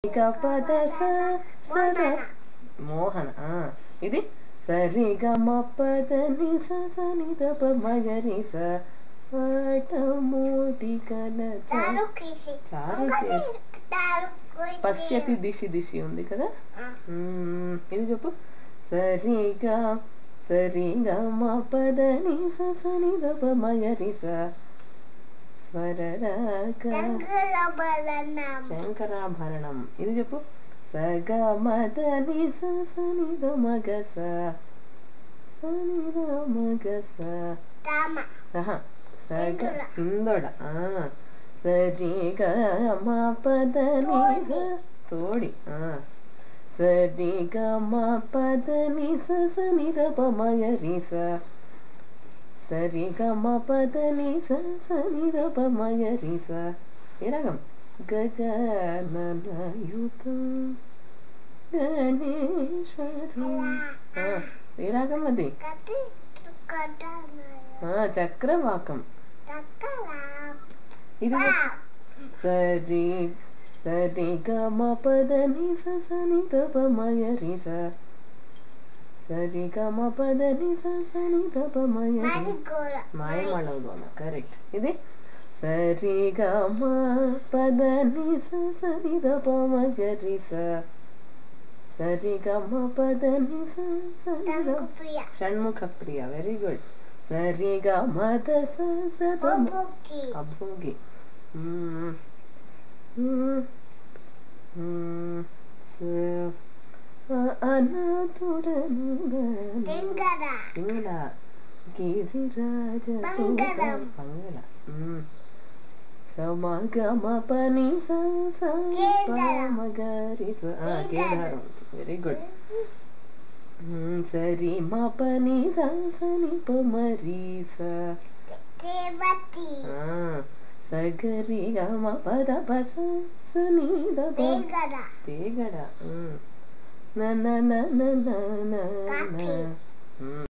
గ పద స సద మోహన ఆ, ఇది సరి గ మ పద ని స స ని ద ప మ గ రి స పాట మోటి కలత దారు కృషి చారు కేసి. దారు కృషి పశ్యతి దిశి దిశి ఉంది కదా ఆ. మ్మ్. ఇది చెప్పు సరిగా సరిగా మా పద ని స స ని ద ప మ గ రి స స్వర రాగ తంగుల బలనం శంకరాభరణం ఇది చెప్పు సగ మద ని స స ని ద మ గ స స ని ద మ గ స రామ ఆహా. సగ ఇందొడ. ఇందొడ ఆ. సరి గ మ పద ని స తోడి ఆ. సరి గ మ పద ని స స ని ద ప మ గ రి స సరి గ మ పద ని స స ని ద ప మ గ రి స ఏ రాగం గజాననయుతం గణేశ్వరు ఆ, ఏ రాగం అది కటి కటనయ ఆ, చక్రవాకం తక్కలా ఇది సరి సరి గ మ పద ని స స ని ద ప మ గ రి స సరి గ మ పద ని స స ని ద ప మ గ రి మరి గోర మాయమాళవులు అన్న కరెక్ట్ ఇది సరి గ మ పద ని స స ని ద ప మ గ రి స సరి గ మ పద ని స స ని ద తంగు ప్రియ షణ్ముఖ ప్రియ వెరీ గుడ్ సరి గ మ ద స స ద మ బొబుకి అభోగి మ్మ్. మ్మ్. మ్మ్. స- అ- అనాథుడనుగా తెంగర సింగళ గిరిరాజ మంగళం. మంగళ సమగమ పని స స కేదారం. మగరి స ఆ, కేదారం. కేదారం వెరీ గుడ్ సరి మ పని స స ని ప మరి స దేవతి ఆ, సగరి గ మ పద ప స స ని ద ప తెంగర తేగడ న న న న న న కాకి. న